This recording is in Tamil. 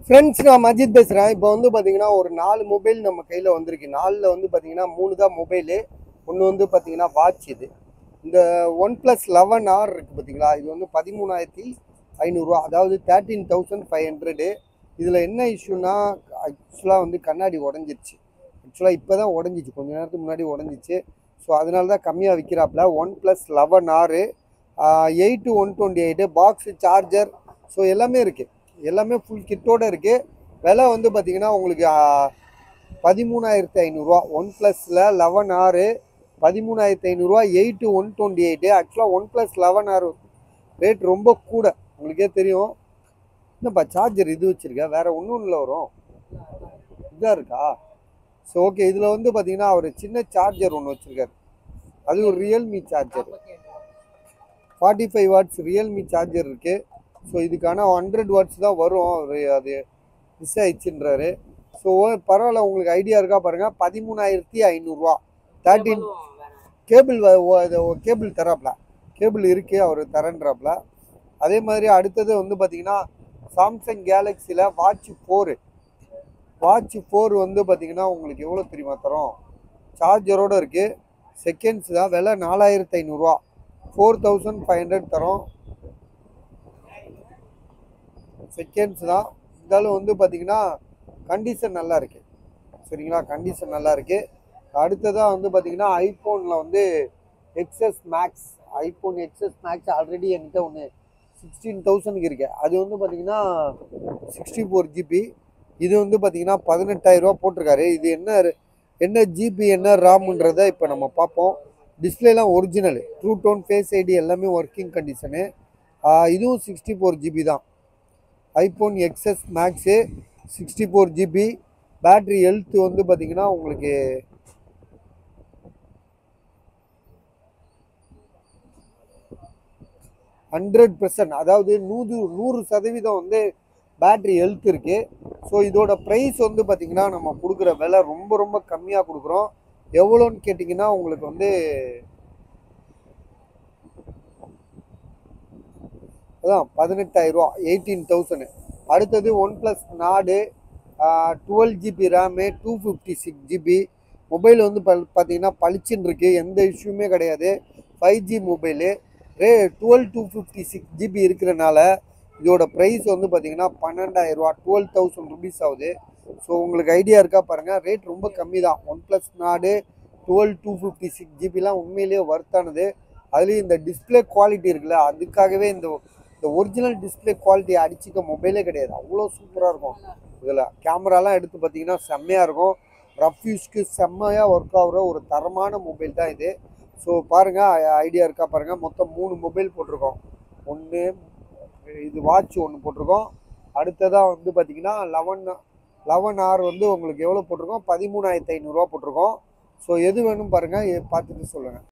ஃப்ரெண்ட்ஸ் நான் மஜித் பேசுகிறேன் இப்போ வந்து பார்த்தீங்கன்னா ஒரு நாலு மொபைல் நம்ம கையில் வந்திருக்கு நாலில் வந்து பார்த்தீங்கன்னா மூணு தான் மொபைலு ஒன்று வந்து பார்த்தீங்கன்னா வாட்ச் இது இந்த ஒன் ப்ளஸ் லெவன் ஆர் இருக்குது பார்த்தீங்களா இது வந்து பதிமூணாயிரத்தி ஐநூறுரூவா அதாவது தேர்ட்டீன் தௌசண்ட் ஃபைவ் ஹண்ட்ரடு இதில் என்ன இஷ்யூனா ஆக்சுவலாக வந்து கண்ணாடி உடஞ்சிருச்சு ஆக்சுவலாக இப்போ தான் உடஞ்சிச்சு கொஞ்ச நேரத்துக்கு முன்னாடி உடஞ்சிச்சு ஸோ அதனால தான் கம்மியாக விற்கிறாப்புல ஒன் ப்ளஸ் லெவன் ஆறு eight one twenty eight box charger so எல்லாமே இருக்குது எல்லாமே ஃபுல் கிட்டோட இருக்குது விலை வந்து பார்த்தீங்கன்னா உங்களுக்கு பதிமூணாயிரத்தி ஐநூறுரூவா ஒன் ப்ளஸில் லெவன் ஆறு பதிமூணாயிரத்தி ஐநூறுரூவா எயிட்டு ஒன் டுவெண்ட்டி எயிட்டு ஆக்சுவலாக ஒன் ப்ளஸ் லெவன் ஆறு ரேட் ரொம்ப கூட உங்களுக்கே தெரியும் என்னப்பா சார்ஜர் இது வச்சுருக்கேன் வேறு ஒன்றும் இல்லை வரும் இதாக இருக்கா ஸோ ஓகே இதில் வந்து பார்த்தீங்கன்னா அவர் சின்ன சார்ஜர் ஒன்று வச்சுருக்காரு அது ஒரு Realme charger forty five watts Realme charger இருக்குது ஸோ இதுக்கான ஹண்ட்ரட் வாட்ஸ் தான் வரும் அவரு அது மிஸ் ஆயிடுச்சுன்றாரு ஸோ பரவாயில்ல உங்களுக்கு ஐடியா இருக்கா பாருங்கள் பதிமூணாயிரத்தி ஐநூறுரூவா தேர்ட்டின் கேபிள் கேபிள் தராப்ல கேபிள் இருக்குது அவர் தரேன்றாப்ல அதே மாதிரி அடுத்தது வந்து பார்த்தீங்கன்னா சாம்சங் கேலக்ஸியில் வாட்ச் ஃபோரு வாட்ச் ஃபோர் வந்து பார்த்தீங்கன்னா உங்களுக்கு எவ்வளோ தெரியுமா தரோம் சார்ஜரோடு இருக்குது செகண்ட்ஸ் தான் விலை நாலாயிரத்தி ஐநூறுரூவா ஃபோர் தௌசண்ட் ஃபைவ் ஹண்ட்ரட் தரோம் செகண்ட்ஸ் தான் இருந்தாலும் வந்து பார்த்தீங்கன்னா கண்டிஷன் நல்லா இருக்கு சரிங்களா கண்டிஷன் நல்லா இருக்கு அடுத்ததாக வந்து பார்த்தீங்கன்னா ஐஃபோனில் வந்து XS Max iPhone XS Max already என்கிட்ட ஒன்று சிக்ஸ்டீன் தௌசண்ட்க்கு இருக்கு அது வந்து பார்த்தீங்கன்னா சிக்ஸ்டி ஃபோர் ஜிபி இது வந்து பார்த்தீங்கன்னா பதினெட்டாயிரரூவா போட்டிருக்காரு இது என்ன என்ன ஜிபி என்ன ராம்ன்றதை இப்போ நம்ம பார்ப்போம் டிஸ்பிளேலாம் original true tone face ID எல்லாமே ஒர்க்கிங் கண்டிஷனு இதுவும் சிக்ஸ்டி ஃபோர் ஜிபி தான் iPhone XS Max sixty four GB battery health வந்து பார்த்தீங்கன்னா உங்களுக்கு ஹண்ட்ரட் பர்சன்ட் அதாவது நூறு நூறு சதவீதம் வந்து பேட்ரி ஹெல்த் இருக்குது ஸோ இதோட ப்ரைஸ் வந்து பார்த்திங்கன்னா நம்ம கொடுக்குற விலை ரொம்ப ரொம்ப கம்மியாக கொடுக்குறோம் எவ்வளோன்னு கேட்டிங்கன்னா உங்களுக்கு வந்து அதான் பதினெட்டாயிரரூவா எயிட்டீன் தௌசண்ட் அடுத்தது OnePlus Nord twelve GB RAM two fifty six GB mobile வந்து பல் பார்த்தீங்கன்னா பளிச்சுன்னு இருக்குது எந்த இஷ்யூமே கிடையாது ஃபைவ் ஜி மொபைலு ரே twelve two fifty six GB இருக்கிறனால இதோட ப்ரைஸ் வந்து பார்த்தீங்கன்னா பன்னெண்டாயிரரூவா டுவெல் தௌசண்ட் ருபீஸ் ஆகுது ஸோ உங்களுக்கு ஐடியா இருக்கா பாருங்கள் ரேட் ரொம்ப கம்மி தான் OnePlus Nord twelve two fifty six ஜிபிலாம் உண்மையிலேயே ஒர்த்தானது அதுலேயும் இந்த டிஸ்பிளே குவாலிட்டி இருக்குல்ல அதுக்காகவே இந்த இந்த ஒரிஜினல் டிஸ்பிளே குவாலிட்டி அடிச்சிக்க மொபைலே கிடையாது அவ்வளோ சூப்பராக இருக்கும் இதில் கேமராலாம் எடுத்து பார்த்தீங்கன்னா செம்மையாக இருக்கும் ரஃப் யூஸ்க்கு செம்மையாக ஒர்க் ஆகுற ஒரு தரமான மொபைல் தான் இது ஸோ பாருங்கள் ஐடியா இருக்கா பாருங்கள் மொத்தம் மூணு மொபைல் போட்டிருக்கோம் ஒன்று இது வாட்ச் ஒன்று போட்டிருக்கோம் அடுத்ததாக வந்து பார்த்தீங்கன்னா லெவன் லெவன் ஆர் வந்து உங்களுக்கு எவ்வளோ போட்டிருக்கோம் பதிமூணாயிரத்தி ஐநூறுரூவா போட்டிருக்கோம் ஸோ எது வேணும் பாருங்கள் பார்த்துட்டு சொல்லுங்கள்